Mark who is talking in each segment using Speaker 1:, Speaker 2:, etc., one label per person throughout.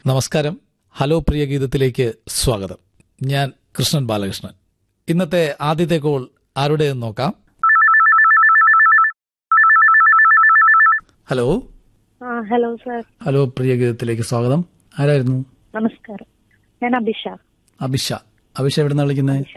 Speaker 1: നമസ്കാരം ഹലോ പ്രിയ ഗീതത്തിലേക്ക് സ്വാഗതം ഞാൻ കൃഷ്ണൻ ബാലകൃഷ്ണൻ ഇന്നത്തെ ആദ്യത്തെ കോൾ ആരുടെയെന്ന് നോക്കാം ഹലോ
Speaker 2: ആ ഹലോ സാർ
Speaker 1: ഹലോ പ്രിയ ഗീതത്തിലേക്ക് സ്വാഗതം ആരായിരുന്നു
Speaker 2: നമസ്കാരം ഞാൻ അഭിഷ
Speaker 1: അഭിഷ അഭിഷ എവിടെ നിന്നാണ് വിളിക്കുന്നത്
Speaker 2: അഭിഷ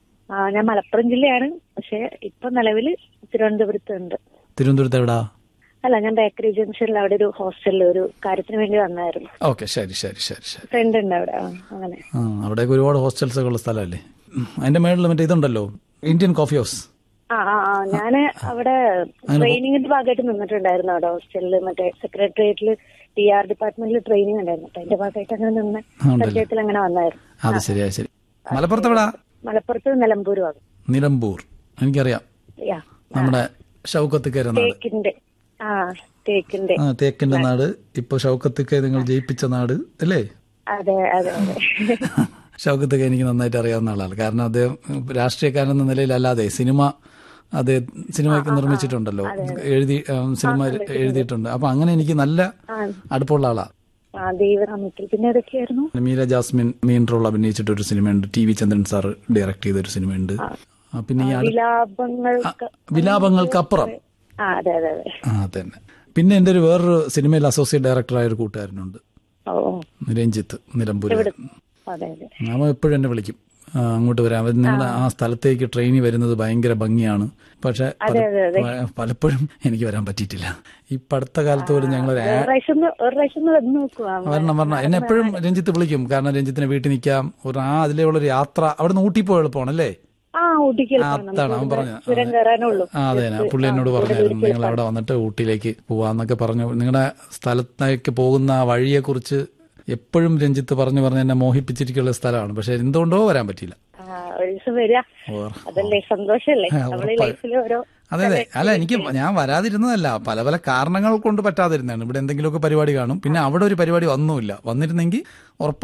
Speaker 2: ആ ഞാൻ മലപ്പുറം ജില്ലയാണ് പക്ഷെ ഇപ്പൊ നിലവിൽ തിരുവനന്തപുരത്ത് ഉണ്ട്
Speaker 1: തിരുവനന്തപുരത്ത് എവിടാ
Speaker 2: അല്ല ഞാൻ ബേക്കറി ജംഗ്ഷനിൽ അവിടെ ഒരു ഹോസ്റ്റലിൽ ഒരു കാര്യത്തിന് വേണ്ടി വന്നായിരുന്നു
Speaker 1: ഓക്കെ ശരി ശരി ശരി ശരി
Speaker 2: ഫ്രണ്ട് ഉണ്ട് അവിടെ ആ, അങ്ങനെ
Speaker 1: ആ അവിടെയൊക്കെ ഒരുപാട് ഹോസ്റ്റൽസ് ഒക്കെ ഉള്ള സ്ഥലമല്ലേ ഉം, അതിന്റെ മേളിൽ മറ്റേ ഇതുണ്ടല്ലോ ഇന്ത്യൻ കോഫി ഹൗസ്
Speaker 2: ആ ആ ആ ഞാന് അവിടെ ട്രെയിനിങ്ങിന്റെ ഭാഗമായിട്ട് നിന്നിട്ടുണ്ടായിരുന്നു അവിടെ ഹോസ്റ്റലിൽ മറ്റേ സെക്രട്ടേറിയറ്റിൽ ടി ആർ ഡിപ്പാർട്ട്മെന്റിൽ ട്രെയിനിങ് ഉണ്ടായിരുന്നു അപ്പൊ അതിന്റെ ഭാഗമായിട്ട് അങ്ങനെ നിന്ന്
Speaker 1: ഉണ്ടല്ലേ.
Speaker 2: പരിചയത്തിൽ അങ്ങനെ വന്നായിരുന്നു
Speaker 1: അത് ശരിയാ ശരി മലപ്പുറത്ത് എവിടാ
Speaker 2: മലപ്പുറത്ത് നിലമ്പൂർ ഭാഗം
Speaker 1: നിലമ്പൂർ എനിക്കറിയാം
Speaker 2: യാ
Speaker 1: നമ്മുടെ ഷൗക്കത്ത് കയറുന്ന നാട്
Speaker 2: തേക്കിന്റെ ആ തേക്കിന്റെ
Speaker 1: ആ തേക്കിന്റെ നാട് ഇപ്പൊ ഷൗക്കത്തൊക്കെ നിങ്ങൾ ജയിപ്പിച്ച നാട് അല്ലേ
Speaker 2: അതെ അതെ അതെ
Speaker 1: ഷൗക്കത്തൊക്കെ എനിക്ക് നന്നായിട്ട് അറിയാവുന്ന ആളാണ് കാരണം അദ്ദേഹം രാഷ്ട്രീയക്കാരൻ എന്ന നിലയിലല്ലാതെ സിനിമ അത് സിനിമയൊക്കെ നിർമ്മിച്ചിട്ടുണ്ടല്ലോ എഴുതി ആ, സിനിമ എഴുതിയിട്ടുണ്ട് അപ്പൊ അങ്ങനെ എനിക്ക് നല്ല
Speaker 2: ആ
Speaker 1: അടുപ്പമുള്ള ആളാ
Speaker 2: ആ ദൈവനാമത്തിൽ പിന്നെ ഏതൊക്കെയായിരുന്നു
Speaker 1: മീര ജാസ്മിൻ മെയിൻ റോൾ അഭിനയിച്ചിട്ട് ഒരു സിനിമയുണ്ട് ടി വി ചന്ദ്രൻ സാർ ഡയറക്ട് ചെയ്ത ഒരു സിനിമയുണ്ട് ആ, പിന്നെ ഈ അടുത്ത
Speaker 2: വിലാപങ്ങൾക്ക്
Speaker 1: വിലാപങ്ങൾക്കപ്പുറം
Speaker 2: ആ അതെ അതെ അതെ
Speaker 1: ആ അതന്നെ പിന്നെ എന്റെ ഒരു വേറൊരു സിനിമയിൽ അസോസിയേറ്റ് ഡയറക്ടറായ ഒരു കൂട്ടുകാരനുണ്ട്
Speaker 2: ഓ ഓ,
Speaker 1: രഞ്ജിത്ത് നിലമ്പൂര്
Speaker 2: അതെ അതെ
Speaker 1: അവൻ എപ്പോഴും എന്നെ വിളിക്കും ആ, അങ്ങോട്ട് വരാം അവൻ നിങ്ങളുടെ ആ സ്ഥലത്തേക്ക് ട്രെയിനിൽ വരുന്നത് ഭയങ്കര ഭംഗിയാണ് പക്ഷെ
Speaker 2: അതെ, അതെ, അതെ.
Speaker 1: പലപ്പോഴും എനിക്ക് വരാൻ പറ്റിയിട്ടില്ല ഈ പടുത്ത കാലത്ത് പോലും ഞങ്ങൾ
Speaker 2: ഒരു പ്രാവശ്യം ഒന്ന് ഒരു പ്രാവശ്യം ഒന്ന് വന്ന് നോക്കുക
Speaker 1: വരണം വരണം എന്നെ എപ്പോഴും രഞ്ജിത്ത് വിളിക്കും കാരണം രഞ്ജിത്തിനെ വീട്ടിൽ നിൽക്കാം ഒരു ആ അതിലുള്ള ഒരു യാത്ര അവിടെ നിന്ന് ഊട്ടി പോയി എളുപ്പമാണ് അല്ലേ
Speaker 2: ആ ഊട്ടിക്ക്
Speaker 1: ആ, അതാണ് അവൻ പറഞ്ഞു
Speaker 2: ചുരം കയറാനുള്ളൂ
Speaker 1: ആ അതെ പുള്ളി എന്നോട് പറഞ്ഞായിരുന്നു നിങ്ങൾ അവിടെ വന്നിട്ട് ഊട്ടിയിലേക്ക് പോവാന്നൊക്കെ പറഞ്ഞു നിങ്ങളുടെ സ്ഥലത്തേക്ക് പോകുന്ന ആ വഴിയെ കുറിച്ച് എപ്പോഴും രഞ്ജിത്ത് പറഞ്ഞു പറഞ്ഞ് എന്നെ മോഹിപ്പിച്ചിരിക്കുന്ന സ്ഥലമാണ് പക്ഷെ എന്തുകൊണ്ടോ വരാൻ പറ്റിയില്ല
Speaker 2: ആ ഒരു ദിവസം വരിക
Speaker 1: ഓർ.
Speaker 2: അതല്ലേ സന്തോഷല്ലേ
Speaker 1: ആ,
Speaker 2: നമ്മളെ
Speaker 1: ഉറപ്പായും.
Speaker 2: ലൈഫിൽ ഓരോ
Speaker 1: അതെ അതെ അല്ല എനിക്ക് ഞാൻ വരാതിരുന്നതല്ല പല പല കാരണങ്ങൾ കൊണ്ട് പറ്റാതിരുന്നതാണ് ഇവിടെ എന്തെങ്കിലുമൊക്കെ പരിപാടി കാണും പിന്നെ അവിടെ ഒരു പരിപാടി വന്നുമില്ല വന്നിരുന്നെങ്കിൽ ഉറപ്പായും